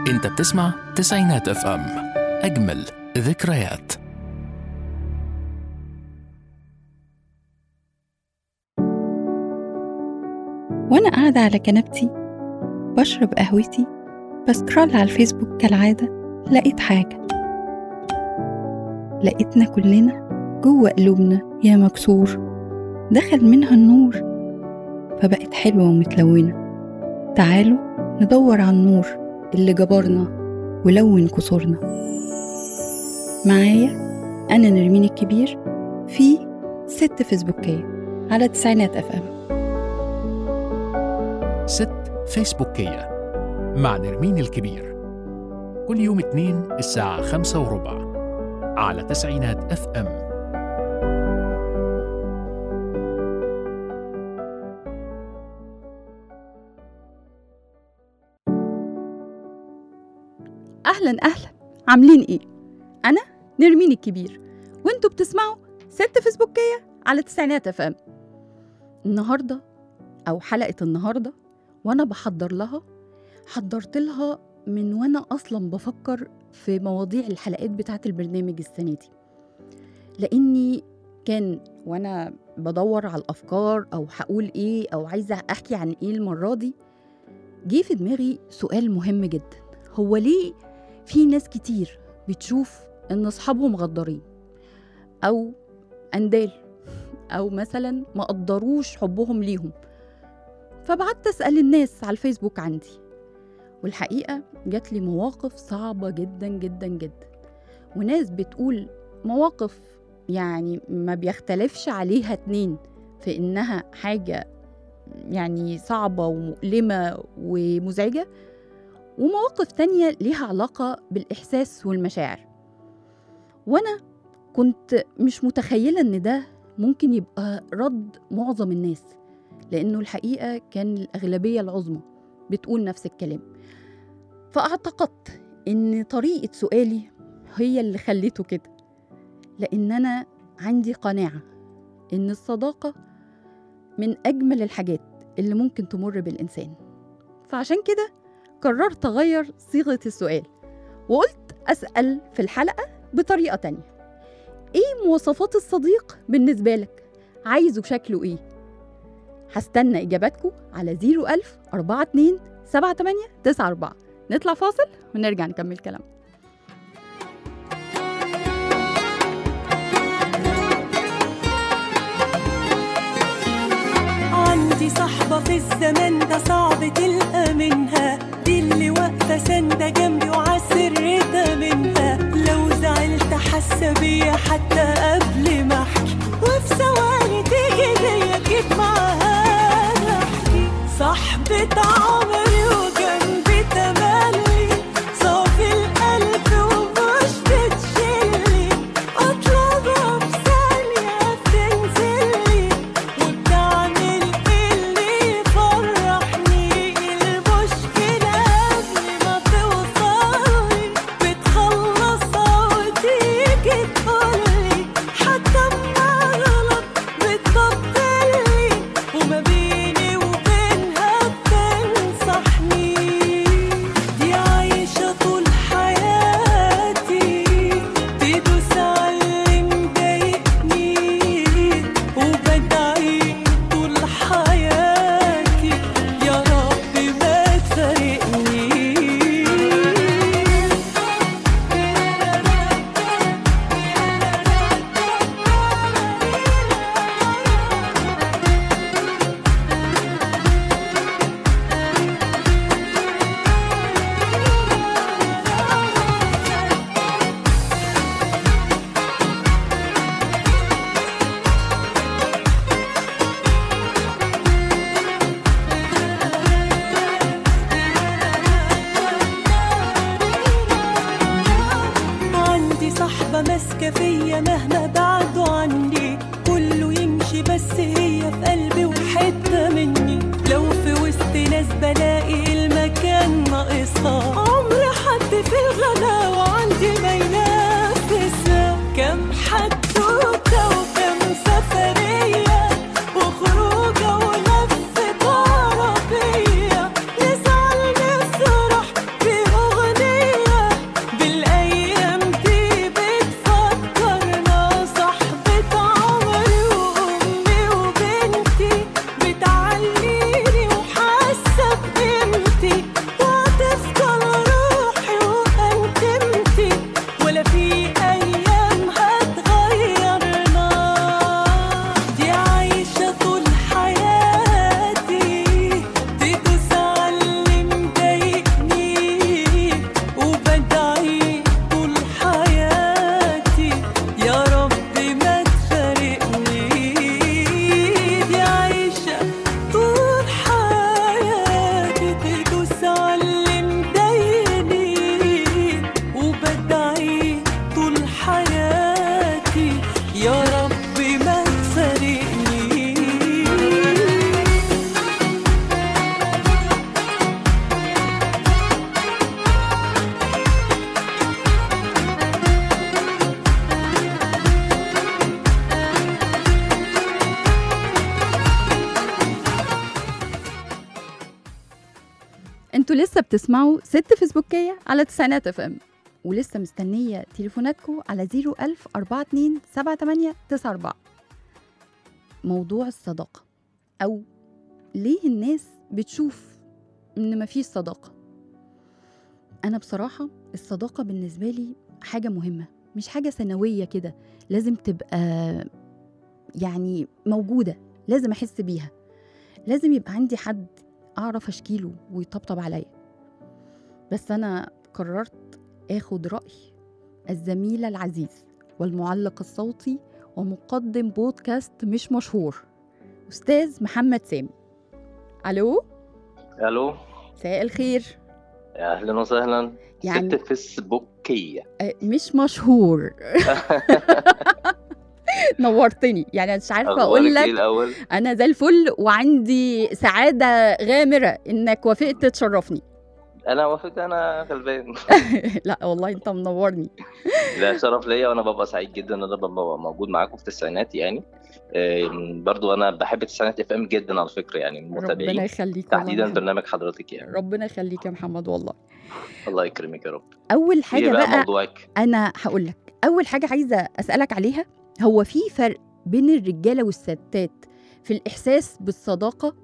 انت بتسمع تسعينات اف ام اجمل ذكريات وأنا قاعدة على كنبتي بشرب قهوتي بسكرول على الفيسبوك كالعادة لقيت حاجة لقيتنا كلنا جوه قلوبنا يا مكسور دخل منها النور فبقت حلوة ومتلونة تعالوا ندور على النور اللي جبرنا ولون كسورنا معايا أنا نرمين الكبير في ست فيسبوكية على تسعينات أف أم ست فيسبوكية مع نرمين الكبير كل يوم اثنين الساعة خمسة وربع على تسعينات اف ام أهلا أهلا عاملين إيه؟ أنا نرمين الكبير وانتوا بتسمعوا ست فيسبوكية على تسعينات اف ام النهاردة أو حلقة النهاردة وأنا بحضر لها حضرت لها من وأنا أصلا بفكر في مواضيع الحلقات بتاعة البرنامج السنة دي لأني كان وأنا بدور على الأفكار أو هقول إيه أو عايزة أحكي عن إيه المرة دي جه في دماغي سؤال مهم جدا هو ليه في ناس كتير بتشوف ان اصحابهم غدارين او اندال او مثلا ما قدروش حبهم ليهم فبعدت اسال الناس على الفيسبوك عندي والحقيقه جات لي مواقف صعبه جدا جدا جدا وناس بتقول مواقف يعني ما بيختلفش عليها اتنين في انها حاجه يعني صعبه ومؤلمه ومزعجه ومواقف تانية ليها علاقة بالإحساس والمشاعر وأنا كنت مش متخيلة إن ده ممكن يبقى رد معظم الناس لأنه الحقيقة كان الأغلبية العظمى بتقول نفس الكلام فأعتقدت إن طريقة سؤالي هي اللي خليته كده لأن أنا عندي قناعة إن الصداقة من أجمل الحاجات اللي ممكن تمر بالإنسان فعشان كده قررت أغير صيغة السؤال وقلت أسأل في الحلقة بطريقة تانية إيه مواصفات الصديق بالنسبة لك؟ عايزه شكله إيه؟ هستنى إجاباتكم على 01000 42 78 94 نطلع فاصل ونرجع نكمل كلام عندي صاحبة في الزمان ده صعب تلقى منها دي اللي واقفة ساندة جنبي وعسرتها منها لو زعلت حاسة بيا حتى قبل ما احكي وفي ثواني تيجي ليا جيت معاها احكي صاحبة عمري وجنبي تملي صافي القلب ومش بتشيلي اطلبها في ثانية بتنزلي وبتعمل اللي يفرحني المشكلة قبل ما توصلي بتخلصها وتيجي تقولي حتى اما غلط بتبطلي وما بيني وبينها بتنسى انتوا لسه بتسمعوا ست فيسبوكية على تسعينات اف ام ولسه مستنية تليفوناتكم على 01000 42 78 94 موضوع الصداقة أو ليه الناس بتشوف إن مفيش صداقة أنا بصراحة الصداقة بالنسبة لي حاجة مهمة مش حاجة ثانوية كده لازم تبقى يعني موجودة لازم أحس بيها لازم يبقى عندي حد أعرف أشكيله ويطبطب عليا بس أنا قررت آخد رأي الزميل العزيز والمعلق الصوتي ومقدم بودكاست مش مشهور أستاذ محمد سامي ألو الو مساء الخير يا اهلا وسهلا يعني- ست فيسبوكيه آه، مش مشهور نورتني يعني مش عارفه اخبارك اقول ايه لك الاول انا زي الفل وعندي سعاده غامره انك وافقت تشرفني انا وافقت انا غلبان لا والله انت منورني لا شرف ليا وانا ببقى سعيد جدا ان انا ببقى موجود معاكم في التسعينات يعني آم، برضو انا بحب التسعينات اف ام جدا على فكره يعني من ربنا المتابعين يخليك والله تحديدا محمد. برنامج حضرتك يعني ربنا يخليك يا محمد والله الله يكرمك يا رب اول حاجه ايه بقى, بقى موضوعك انا هقول لك اول حاجه عايزه اسالك عليها هو في فرق بين الرجاله والستات في الاحساس بالصداقه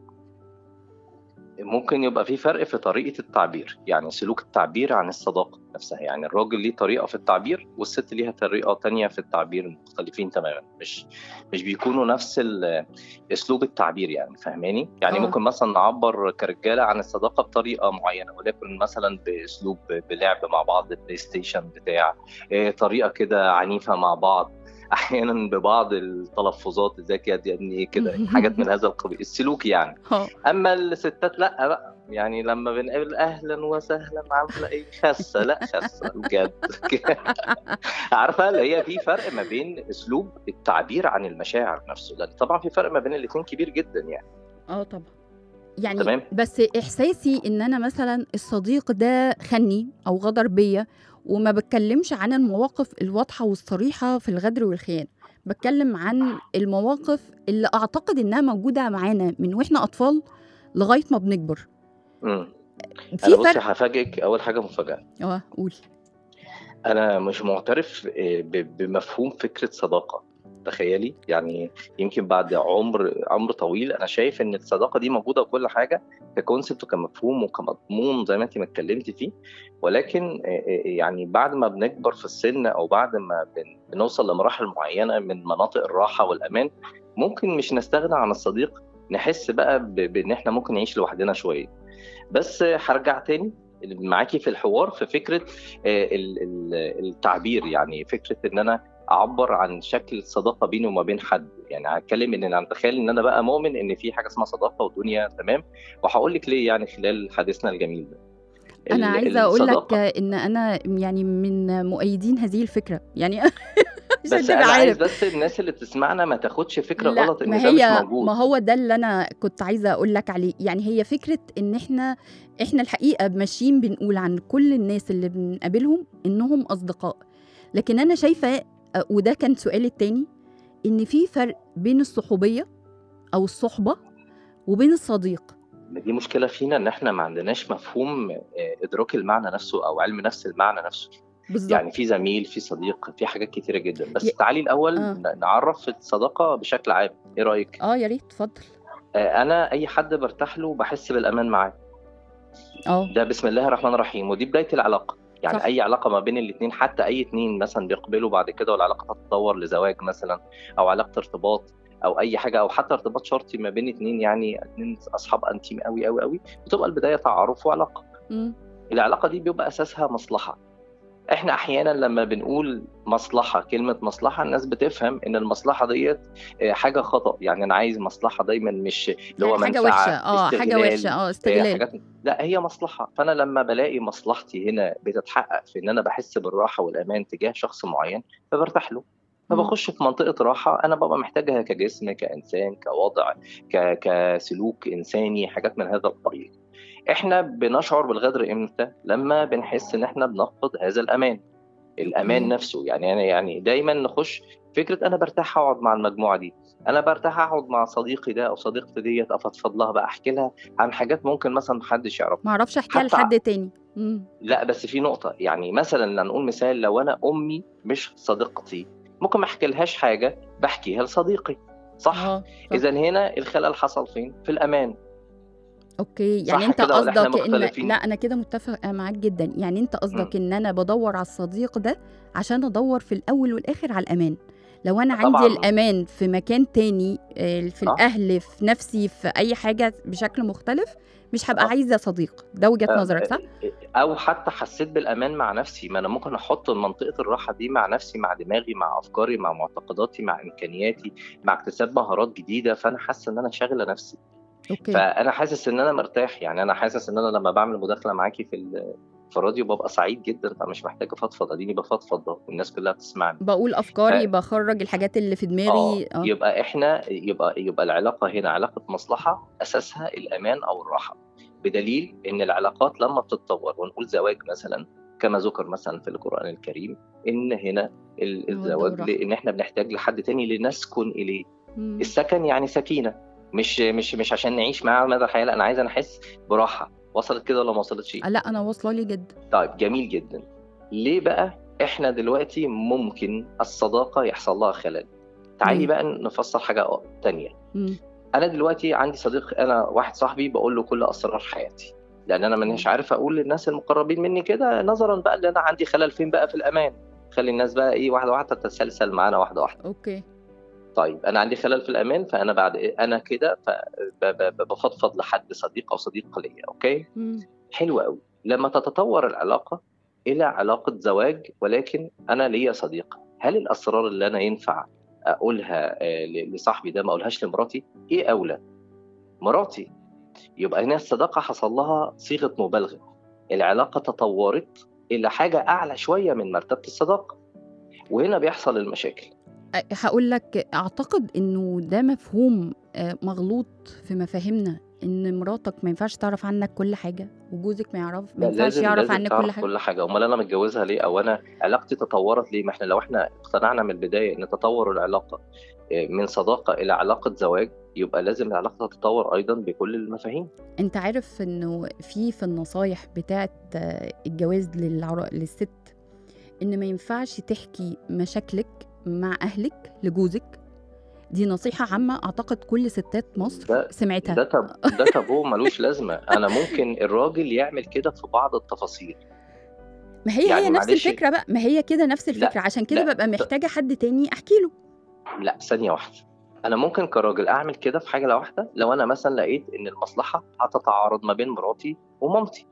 ممكن يبقى في فرق في طريقه التعبير يعني سلوك التعبير عن الصداقه نفسها يعني الراجل ليه طريقه في التعبير والست ليها طريقه تانية في التعبير مختلفين تماما مش مش بيكونوا نفس ال- اسلوب التعبير يعني فاهماني يعني آه. ممكن مثلا نعبر كرجاله عن الصداقه بطريقه معينه وليكن مثلا باسلوب بلعب مع بعض بلاي ستيشن بتاع إيه، طريقه كده عنيفه مع بعض احيانا ببعض التلفظات ازيك يا دي يعني كده حاجات من هذا القبيل السلوك يعني اه اما الستات لا بقى يعني لما بنقابل اهلا وسهلا عامله ايه خسه لا خسه بجد عارفه اللي هي في فرق ما بين اسلوب التعبير عن المشاعر نفسه لان طبعا في فرق ما بين الاثنين كبير جدا يعني اه طبعا يعني تمام. بس احساسي ان انا مثلا الصديق ده خني او غدر بيا وما بتكلمش عن المواقف الواضحه والصريحه في الغدر والخيانه بتكلم عن المواقف اللي اعتقد انها موجوده معانا من واحنا اطفال لغايه ما بنكبر امم في انا بصي فرق هفاجئك اول حاجه مفاجاه اه قول انا مش معترف آه، ب- بمفهوم فكره صداقه تخيلي يعني يمكن بعد عمر عمر طويل انا شايف ان الصداقه دي موجوده وكل حاجه ككونسبت وكمفهوم وكمضمون زي ما انت ما اتكلمتي فيه ولكن آه، آه، يعني بعد ما بنكبر في السن او بعد ما بن- بنوصل لمراحل معينه من مناطق الراحه والامان ممكن مش نستغنى عن الصديق نحس بقى ب- بان احنا ممكن نعيش لوحدنا شويه بس آه، هرجع تاني معاكي في الحوار في فكره آه، ال- ال- التعبير يعني فكره ان انا اعبر عن شكل الصداقه بيني وما بين حد يعني هتكلم ان انا متخيل ان انا بقى مؤمن ان في حاجه اسمها صداقه ودنيا تمام وهقول لك ليه يعني خلال حديثنا الجميل ده انا ال- عايزه اقول لك الصداقة. ان انا يعني من مؤيدين هذه الفكره يعني عشان بس تبقى انا عايز عارف بس الناس اللي بتسمعنا ما تاخدش فكره لا غلط ان ما ده مش هي موجود ما هو ده اللي انا كنت عايزه اقول لك عليه يعني هي فكره ان احنا احنا الحقيقه ماشيين بنقول عن كل الناس اللي بنقابلهم انهم اصدقاء لكن انا شايفه آه، وده كان سؤالي التاني ان في فرق بين الصحوبيه او الصحبه وبين الصديق دي مشكله فينا ان احنا ما عندناش مفهوم آه، ادراك المعنى نفسه او علم نفس المعنى نفسه بالظبط يعني في زميل في صديق في حاجات كتيره جدا بس ي- تعالي الاول آه. ن- نعرف الصداقه بشكل عام ايه رايك اه يا ريت اتفضل آه، انا اي حد برتاح له بحس بالامان معاه اه ده بسم الله الرحمن الرحيم ودي بدايه العلاقه يعني صح. صح. اي علاقه ما بين الاثنين حتى اي اثنين مثلا بيقبلوا بعد كده والعلاقه تتطور لزواج مثلا او علاقه ارتباط او اي حاجه او حتى ارتباط شرطي ما بين اثنين يعني اثنين اصحاب انتيم قوي قوي قوي بتبقى البدايه تعارف وعلاقه مم. العلاقه دي بيبقى اساسها مصلحه احنا احيانا لما بنقول مصلحه كلمه مصلحه الناس بتفهم ان المصلحه ديت آه، حاجه خطا يعني انا عايز مصلحه دايما مش اللي هو يعني حاجه منفعة، وحشه اه حاجه استغلال، وحشه اه آه، استغلال حاجات لا هي مصلحه فانا لما بلاقي مصلحتي هنا بتتحقق في ان انا بحس بالراحه والامان تجاه شخص معين فبرتاح له مم. فبخش في منطقه راحه انا ببقى محتاجها كجسم كانسان كوضع ك... كسلوك انساني حاجات من هذا القبيل احنا بنشعر بالغدر امتى لما بنحس ان احنا بنفقد هذا الامان الامان مم. نفسه يعني انا يعني دايما نخش فكره انا برتاح اقعد مع المجموعه دي انا برتاح اقعد مع صديقي ده او صديقتي ديت افضفض لها بقى احكي لها عن حاجات ممكن مثلا محدش يعرفها ما اعرفش احكيها حتى- لحد تاني مم. لا بس في نقطة يعني مثلا نقول مثال لو أنا أمي مش صديقتي ممكن ما أحكي لهاش حاجة بحكيها لصديقي صح؟ اه صح. إذا هنا الخلل حصل فين؟ في الأمان اوكي صح يعني انت كده ولا إحنا قصدك ان مختلفين؟ لا انا كده متفقه معاك جدا يعني انت قصدك ان انا بدور على الصديق ده عشان ادور في الاول والاخر على الامان لو انا عندي طبعاً. الامان في مكان تاني آه، في صح. الاهل في نفسي في اي حاجه بشكل مختلف مش هبقى آه. عايزه صديق ده وجهه آه، نظرك صح أو حتى حسيت بالأمان مع نفسي ما أنا ممكن أحط منطقة الراحة دي مع نفسي مع دماغي مع أفكاري مع معتقداتي مع إمكانياتي مع اكتساب مهارات جديدة فأنا حاسس إن أنا شاغلة نفسي اوكي فأنا حاسس إن أنا مرتاح يعني أنا حاسس إن أنا لما بعمل مداخلة معاكي في ال- في الراديو ببقى سعيد جدا فمش محتاج افضفض اديني بفضفض أهو، والناس كلها بتسمعني بقول افكاري ف- بخرج الحاجات اللي في اه دماغي اه يبقى احنا يبقى يبقى العلاقه هنا علاقه مصلحه اساسها الامان او الراحه بدليل ان العلاقات لما بتتطور ونقول زواج مثلا كما ذكر مثلا في القران الكريم ان هنا ال- هو ده الزواج الراحة. ان احنا بنحتاج لحد تاني لنسكن اليه مم. السكن يعني سكينه مش مش مش عشان نعيش معاه مدى الحياه لا انا عايز انا احس براحه وصلت كده ولا ما وصلتش آه، لا انا واصله لي جدا طيب جميل جدا ليه بقى احنا دلوقتي ممكن الصداقه يحصل لها خلل تعالي ليه؟ بقى نفصل حاجه تانية مم. انا دلوقتي عندي صديق انا واحد صاحبي بقول له كل اسرار حياتي لان انا مش عارف اقول للناس المقربين مني كده نظرا بقى ان انا عندي خلل فين بقى في الامان خلي الناس بقى ايه واحده واحده تتسلسل معانا واحده واحده اوكي طيب انا عندي خلل في الامان فانا بعد إيه؟ انا كده ف- ب- ب- ب- بفضفض لحد صديق او صديقه ليا اوكي مم. حلو قوي لما تتطور العلاقه الى علاقه زواج ولكن انا ليا صديق هل الاسرار اللي انا ينفع اقولها آه، ل- لصاحبي ده ما اقولهاش لمراتي ايه اولى مراتي يبقى هنا الصداقه حصل لها صيغه مبالغه العلاقه تطورت الى حاجه اعلى شويه من مرتبه الصداقه وهنا بيحصل المشاكل هقول لك اعتقد انه ده مفهوم آه، مغلوط في مفاهيمنا ان مراتك ما ينفعش تعرف عنك كل حاجه وجوزك ما يعرف ما لا، ينفعش لازم يعرف لازم عنك تعرف كل حاجه كل حاجه امال انا متجوزها ليه او انا علاقتي تطورت ليه ما احنا لو احنا اقتنعنا من البدايه ان تطور العلاقه آه، من صداقه الى علاقه زواج يبقى لازم العلاقه تتطور ايضا بكل المفاهيم انت عارف انه في في النصايح بتاعه آه، الجواز للعر... للست ان ما ينفعش تحكي مشاكلك مع اهلك لجوزك دي نصيحه عامه اعتقد كل ستات مصر ده- سمعتها ده تب... ده تابو ملوش لازمه انا ممكن الراجل يعمل كده في بعض التفاصيل ما هي يعني هي نفس معلش- الفكره بقى ما هي كده نفس لا، الفكره عشان كده لا، ببقى ط- محتاجه حد تاني احكي له لا ثانيه واحده انا ممكن كراجل اعمل كده في حاجه واحده لو انا مثلا لقيت ان المصلحه هتتعارض ما بين مراتي ومامتي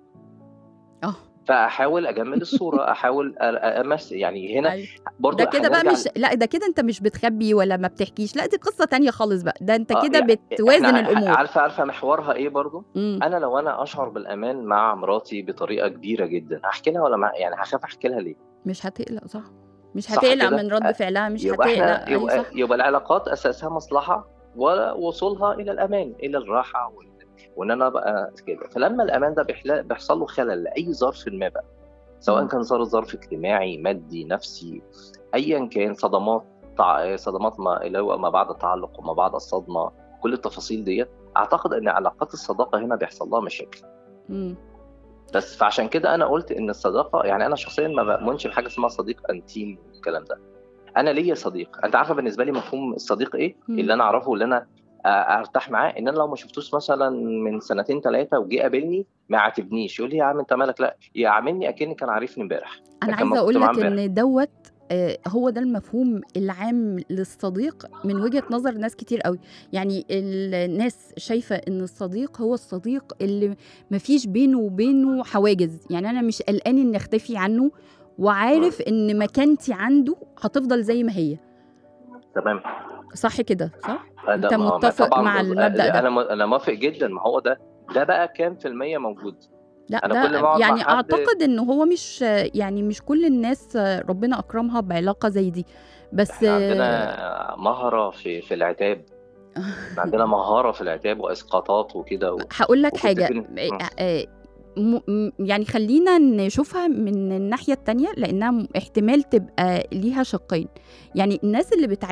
اه فاحاول اجمل الصوره احاول أ- امس يعني هنا أيوة. برضو ده كده بقى هنرجع مش لا ده كده انت مش بتخبي ولا ما بتحكيش لا دي قصه تانية خالص بقى ده انت آه، كده يعني بتوازن إحنا الامور عارفه عارفه محورها ايه برضو مم. انا لو انا اشعر بالامان مع مراتي بطريقه كبيره جدا هحكي لها ولا مع... يعني هخاف احكي لها ليه مش هتقلق صح مش صح هتقلق كده؟ من رد فعلها مش يبقى هتقلق احنا أيوة يبقى, صح يبقى العلاقات اساسها مصلحه ووصولها الى الامان الى الراحه وال... وان انا ابقى كده فلما الامان ده بيحل... بيحصل له خلل لاي ظرف ما بقى سواء مم. كان صار ظرف اجتماعي مادي نفسي ايا كان صدمات تع... صدمات ما اللي هو ما بعد التعلق وما بعد الصدمه كل التفاصيل ديت اعتقد ان علاقات الصداقه هنا بيحصل لها مشاكل مم. بس فعشان كده انا قلت ان الصداقه يعني انا شخصيا ما بؤمنش بحاجه اسمها صديق انتيم والكلام ده انا ليا صديق انت عارفه بالنسبه لي مفهوم الصديق ايه مم. اللي انا اعرفه اللي انا آه، ارتاح معاه ان انا لو ما شفتوش مثلا من سنتين ثلاثه وجي قابلني ما يعاتبنيش يقول لي يا عم انت مالك لا يعاملني اكني كان عارفني امبارح انا لكن ما عايزه كنت اقول معاه لك امبارح. ان دوت آه، هو ده المفهوم العام للصديق من وجهه نظر ناس كتير قوي يعني الناس شايفه ان الصديق هو الصديق اللي مفيش بينه وبينه حواجز يعني انا مش قلقان اني اختفي عنه وعارف ان مكانتي عنده هتفضل زي ما هي تمام صح كده صح ده أنت ما- ما متفق طبعاً مع بص- المبدأ ده؟ انا م- انا موافق جدا ما هو ده ده بقى كام في المية موجود لا أنا كل ما ده أقعد مع يعني حد- اعتقد ان هو مش يعني مش كل الناس ربنا اكرمها بعلاقه زي دي بس احنا عندنا مهرة في في العتاب إحنا عندنا مهارة في العتاب واسقاطات وكده و... هقول لك وكنت حاجه فين- آه، آه، م- م- يعني خلينا نشوفها من الناحيه التانية لانها م- احتمال تبقى ليها شقين يعني الناس اللي بتعاتب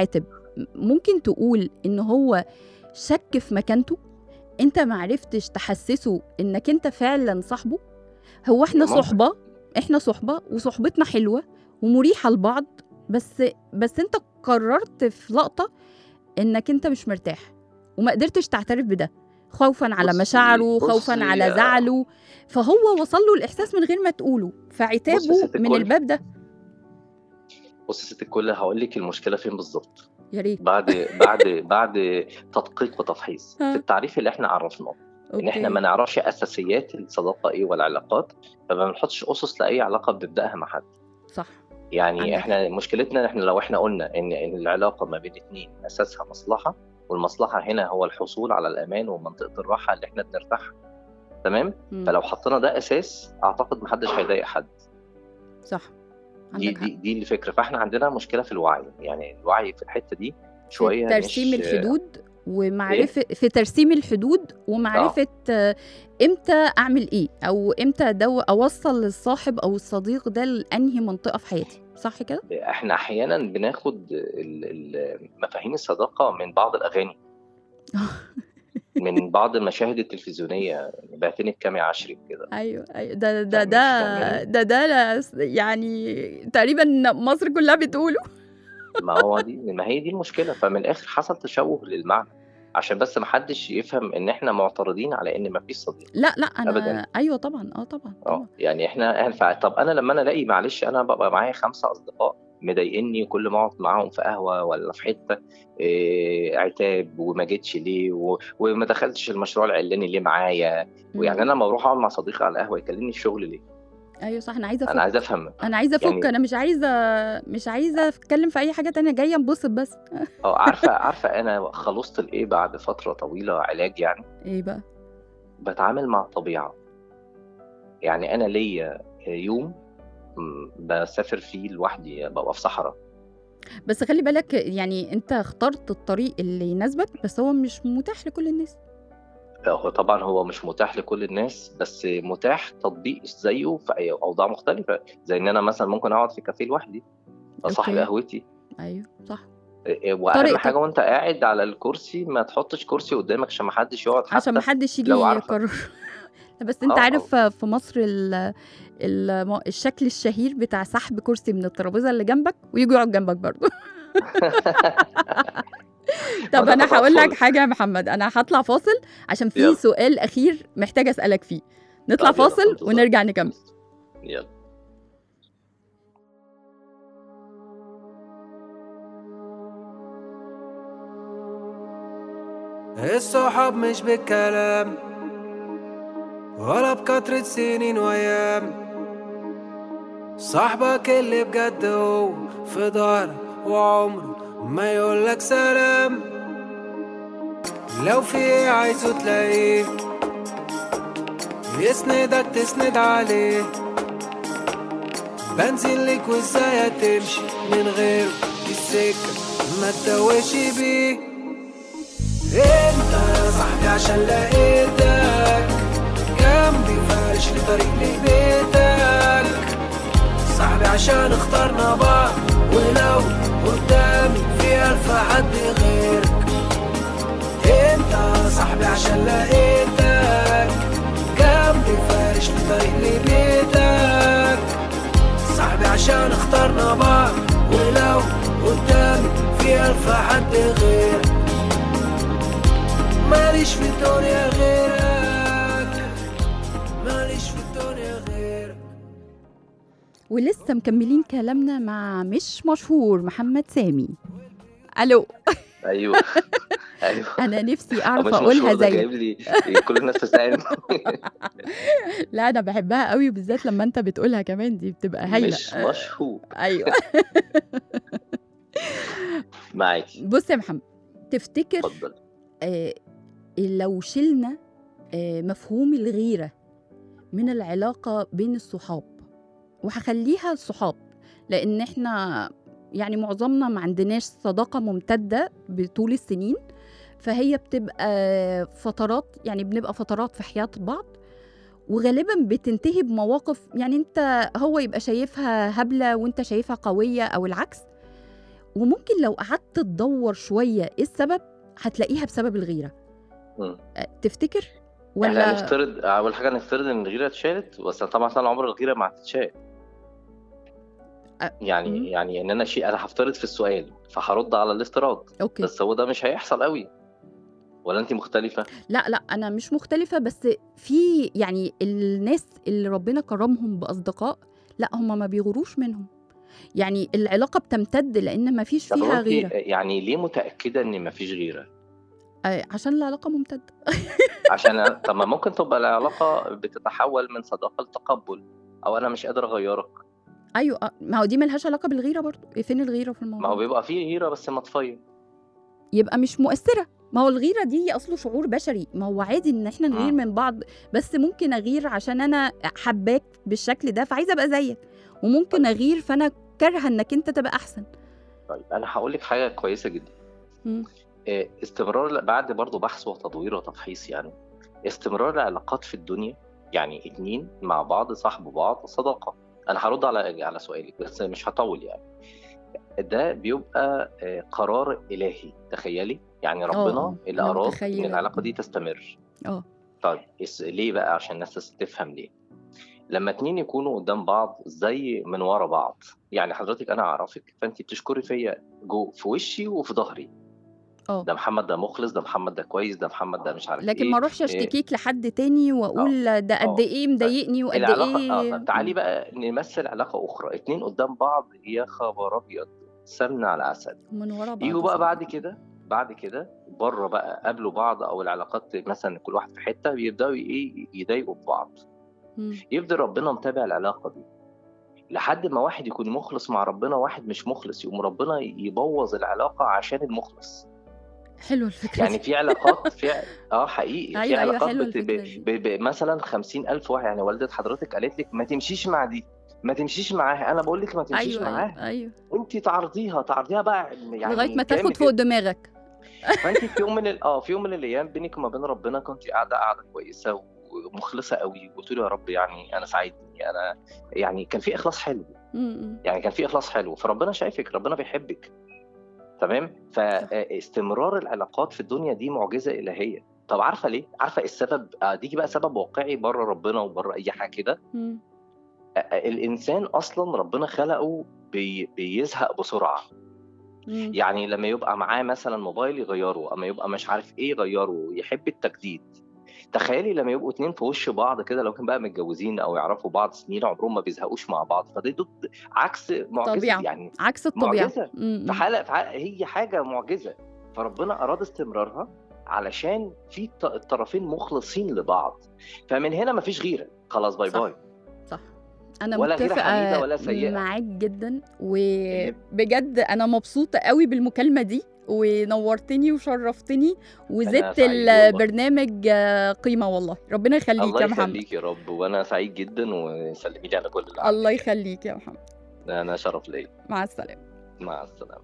ممكن تقول ان هو شك في مكانته انت معرفتش تحسسه انك انت فعلا صاحبه هو احنا ممكن. صحبه احنا صحبه وصحبتنا حلوه ومريحه لبعض بس بس انت قررت في لقطه انك انت مش مرتاح وما قدرتش تعترف بده خوفا على بصي- مشاعره خوفا بصي على يا- زعله فهو وصل له الاحساس من غير ما تقوله بصي يا فعتابه ست من الكل. الباب ده بص يا ست الكل هقول لك المشكله فين بالظبط يا ريت بعد بعد بعد تدقيق وتفحيص ها. في التعريف اللي احنا عرفناه ان احنا ما نعرفش اساسيات الصداقه ايه والعلاقات فما بنحطش اسس لاي علاقه بنبداها مع حد صح يعني عندك احنا مشكلتنا احنا لو احنا قلنا ان ان العلاقه ما بين اتنين اساسها مصلحه والمصلحه هنا هو الحصول على الامان ومنطقه الراحه اللي احنا بنرتاحها تمام مم. فلو حطينا ده اساس اعتقد محدش هيضايق حد صح دي عندك دي حق دي الفكره فاحنا عندنا مشكله في الوعي يعني الوعي في الحته دي شويه في ترسيم مش الحدود ومعرفة في ترسيم الحدود ومعرفة آه، امتى اعمل ايه او امتى دو اوصل للصاحب او الصديق ده لانهي منطقة في حياتي صح كده؟ احنا احيانا بناخد ال- ال- مفاهيم الصداقه من بعض الاغاني من بعض المشاهد التلفزيونيه بعتني بكام يا عشري كده ايوه ايوه ده ده فاهمة- ده فاهماني؟ ده ده لا- يعني تقريبا مصر كلها بتقوله ما هو دي ما هي دي المشكله فمن الاخر حصل تشوه للمعنى عشان بس ما حدش يفهم ان احنا معترضين على ان ما فيش صديق لا لا انا أبداً. ايوه طبعا اه طبعا اه طبعا يعني احنا هنفع طب انا لما انا الاقي معلش انا ببقى معايا خمسه اصدقاء مضايقني كل ما اقعد معاهم في قهوه ولا في حته إيه عتاب وما جيتش ليه و... وما دخلتش المشروع العلاني ليه معايا ويعني انا لما بروح اقعد مع صديقي على القهوه يكلمني الشغل ليه؟ ايوه صح انا عايزه انا افك عايز افهم انا عايزه افك يعني- انا مش عايزه مش عايزه اتكلم في اي حاجه تانية جايه انبسط بس اه عارفه عارفه انا خلصت لايه بعد فتره طويله علاج يعني ايه بقى بتعامل مع الطبيعه يعني انا ليا يوم م، بسافر فيه لوحدي ببقى في صحراء بس خلي بالك يعني انت اخترت الطريق اللي يناسبك بس هو مش متاح لكل الناس هو طبعا هو مش متاح لكل الناس بس متاح تطبيق زيه في اي اوضاع مختلفه زي ان انا مثلا ممكن اقعد في كافيه لوحدي صاحب أوكي. قهوتي ايوه صح إيه، واهم طريقتك. حاجه وانت قاعد على الكرسي ما تحطش كرسي قدامك عشان ما حدش يقعد حتى عشان ما حدش يجي لو عارفة. يقرر لا، بس انت آه، عارف في مصر ال ال الشكل الشهير بتاع سحب كرسي من الترابيزه اللي جنبك ويجي يقعد جنبك برضه طب ده انا طبعاً هقول لك فل. حاجه يا محمد انا هطلع فاصل عشان في يلا. سؤال اخير محتاجه اسالك فيه نطلع طب يلا، فاصل انتظار. ونرجع نكمل يلا الصحاب مش بالكلام ولا بكترة سنين وأيام صاحبك اللي بجد هو في ظهرك وعمره ما يقولك سلام لو في ايه عايزه تلاقيه يسندك تسند عليه بنزل لك وازاي هتمشي من غيره دي السكة ما تتوهش بيه انت يا صاحبي عشان لقيتك جنبي فارش لي طريق لبيتك صاحبي عشان اخترنا بعض ولو قدامي في ألف حد غيرك انت يا صاحبي عشان لقيتك جنبي فارش لي طريق لبيتك صاحبي عشان اخترنا بعض ولو قدامي في ألف حد غيرك ماليش في الدنيا غيرك ماليش في الدنيا غيرك ولسه مكملين كلامنا مع مش مشهور محمد سامي الو ايوه ايوه انا نفسي مش اعرف مشهور اقولها ده زي جايب لي كل الناس تسأل لا انا بحبها قوي بالذات لما انت بتقولها كمان دي بتبقى هايله مش مشهور ايوه معاكي بص يا محمد تفتكر اتفضل آه لو شلنا آه مفهوم الغيره من العلاقه بين الصحاب وهخليها الصحاب لان احنا يعني معظمنا ما عندناش صداقه ممتده بطول السنين فهي بتبقى فترات يعني بنبقى فترات في حياه بعض وغالبا بتنتهي بمواقف يعني انت هو يبقى شايفها هبله وانت شايفها قويه او العكس وممكن لو قعدت تدور شويه ايه السبب هتلاقيها بسبب الغيره مم. أه، تفتكر احنا ولا نفترض اول حاجه نفترض ان الغيره اتشالت بس طبعا طال عمر الغيره ما هتتشال أ- مم. يعني يعني ان انا شيء انا هفترض في السؤال فهرد على الافتراض اوكي بس هو ده مش هيحصل قوي ولا انت مختلفه لا لا انا مش مختلفه بس في يعني الناس اللي ربنا كرمهم باصدقاء لا هم ما بيغروش منهم يعني العلاقه بتمتد لان ما فيش طب هو فيها انت غيره يعني ليه متاكده ان مفيش غيره آه، عشان العلاقه ممتده عشان أنا- طب ما ممكن تبقى العلاقه بتتحول من صداقه لتقبل او انا مش قادر اغيرك ايوه آه، ما هو دي ملهاش علاقه بالغيره برضو إيه فين الغيره في ما هو الموضوع بيبقى فيه غيره بس مطفيه يبقى مش مؤثره ما هو الغيره دي اصله شعور بشري ما هو عادي ان احنا نغير مم. من بعض بس ممكن اغير عشان انا حباك بالشكل ده فعايزه ابقى زيك وممكن اغير فانا كارهه انك انت تبقى احسن طيب انا هقول لك حاجه كويسه جدا مم. آه، استمرار بعد برضو بحث وتدوير وتفحيص يعني استمرار العلاقات في الدنيا يعني اتنين مع بعض صاحبوا بعض صداقة أنا هرد على على سؤالك بس مش هطول يعني ده بيبقى آه، قرار إلهي تخيلي يعني ربنا آه، اللي أنا أراد إن متخيلة. العلاقة دي تستمر اه طيب اس- ليه بقى عشان الناس تفهم ليه لما اتنين يكونوا قدام بعض زي من ورا بعض يعني حضرتك انا اعرفك فانت بتشكري فيا جو في وشي وفي ظهري اه ده محمد ده مخلص ده محمد ده كويس ده محمد ده مش عارف لكن ايه ما اروحش إيه. اشتكيك لحد تاني واقول ده قد آه. ايه مضايقني وقد العلاقه ايه اه تعالي بقى نمثل علاقه اخرى اتنين قدام بعض يا خبر ابيض سمنه على عسل من ورا بعض يجوا بقى صح. بعد كده بعد كده بره بقى قابلوا بعض او العلاقات مثلا كل واحد في حته بيبداوا ايه يضايقوا في بعض مم. يفضل ربنا متابع العلاقه دي لحد ما واحد يكون مخلص مع ربنا واحد مش مخلص يقوم ربنا يبوظ العلاقه عشان المخلص حلوه الفكره يعني دي. في علاقات في اه حقيقي في أيوة، أيوة، علاقات حلوة بت... الفكرة ب... دي. ب... ب... مثلا 50000 واحد يعني والدة حضرتك قالت لك ما تمشيش مع دي ما تمشيش معاها انا بقول لك ما تمشيش ايوه معاها ايوه, أيوة. انت تعرضيها تعرضيها بقى يعني لغايه ما جامد تاخد فوق دماغك فانت في يوم من ال... اه في يوم من الايام بينك وما بين ربنا كنت قاعده قاعده كويسه ومخلصه قوي وقلت له يا رب يعني انا ساعدني انا يعني كان في اخلاص حلو مم. يعني كان في اخلاص حلو فربنا شايفك ربنا بيحبك تمام فاستمرار العلاقات في الدنيا دي معجزه الهيه طب عارفه ليه عارفه السبب آه، دي بقى سبب واقعي بره ربنا وبره اي حاجه كده مم. آه، الانسان اصلا ربنا خلقه بي بيزهق بسرعه مم. يعني لما يبقى معاه مثلا موبايل يغيره اما يبقى مش عارف ايه يغيره يحب التجديد تخيلي لما يبقوا اتنين في وش بعض كده لو كان بقى متجوزين او يعرفوا بعض سنين عمرهم ما بيزهقوش مع بعض فده ضد عكس معجزه طبيعة. يعني عكس الطبيعه معجزة. مم. في حاله في حالة هي حاجه معجزه فربنا اراد استمرارها علشان في الط- الطرفين مخلصين لبعض فمن هنا مفيش غيره خلاص باي صح. باي صح انا ولا غيرة متفقه حميدة ولا سيئة. معاك جدا وبجد انا مبسوطه قوي بالمكالمه دي ونورتني وشرفتني وزدت سعيد والله. البرنامج آه، قيمه والله ربنا يخليك الله يا محمد يخليك يا رب وانا سعيد جدا وسلمي لي على كل اللي الله عندك. يخليك يا محمد انا شرف ليا مع السلامه مع السلامه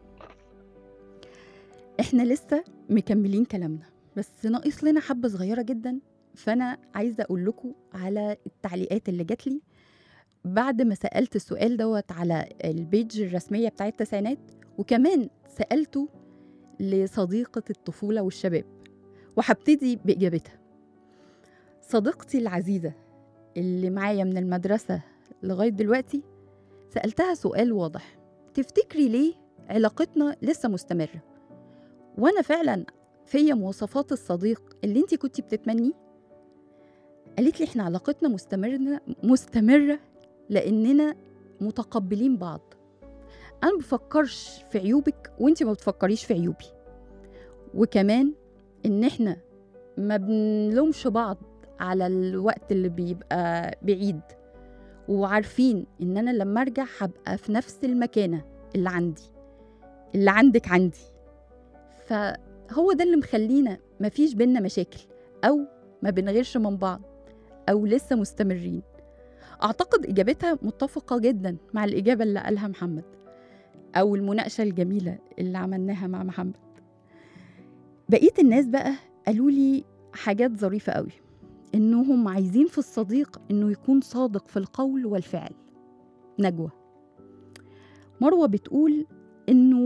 احنا لسه مكملين كلامنا بس ناقص لنا حبه صغيره جدا فانا عايزه اقول لكم على التعليقات اللي جات لي بعد ما سالت السؤال دوت على البيج الرسميه بتاعت التسعينات وكمان سالته لصديقه الطفوله والشباب وهبتدي باجابتها صديقتي العزيزه اللي معايا من المدرسه لغايه دلوقتي سالتها سؤال واضح تفتكري ليه علاقتنا لسه مستمره وانا فعلا فيا مواصفات الصديق اللي انت كنتي بتتمنيه قالت لي احنا علاقتنا مستمرة مستمرة لاننا متقبلين بعض انا ما بفكرش في عيوبك وانت ما بتفكريش في عيوبي وكمان ان احنا ما بنلومش بعض على الوقت اللي بيبقى بعيد وعارفين ان انا لما ارجع هبقى في نفس المكانة اللي عندي اللي عندك عندي فهو ده اللي مخلينا مفيش بينا مشاكل أو ما بنغيرش من بعض أو لسه مستمرين أعتقد إجابتها متفقة جدا مع الإجابة اللي قالها محمد أو المناقشة الجميلة اللي عملناها مع محمد بقية الناس بقى قالوا لي حاجات ظريفة قوي إنهم عايزين في الصديق إنه يكون صادق في القول والفعل نجوى مروة بتقول إنه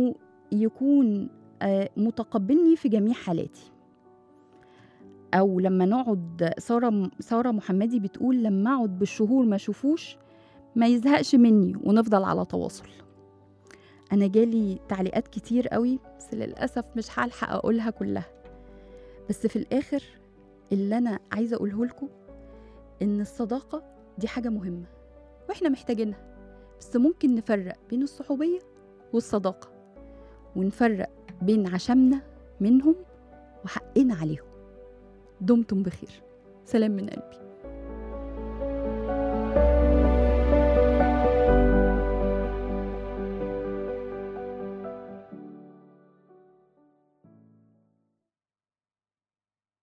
يكون آه، متقبلني في جميع حالاتي او لما نقعد ساره ساره محمدي بتقول لما اقعد بالشهور ما اشوفوش ما يزهقش مني ونفضل على تواصل انا جالي تعليقات كتير قوي بس للاسف مش هلحق اقولها كلها بس في الاخر اللي انا عايزه اقوله لكم ان الصداقه دي حاجه مهمه واحنا محتاجينها بس ممكن نفرق بين الصحوبيه والصداقه ونفرق بين عشمنا منهم وحقنا عليهم دمتم بخير سلام من قلبي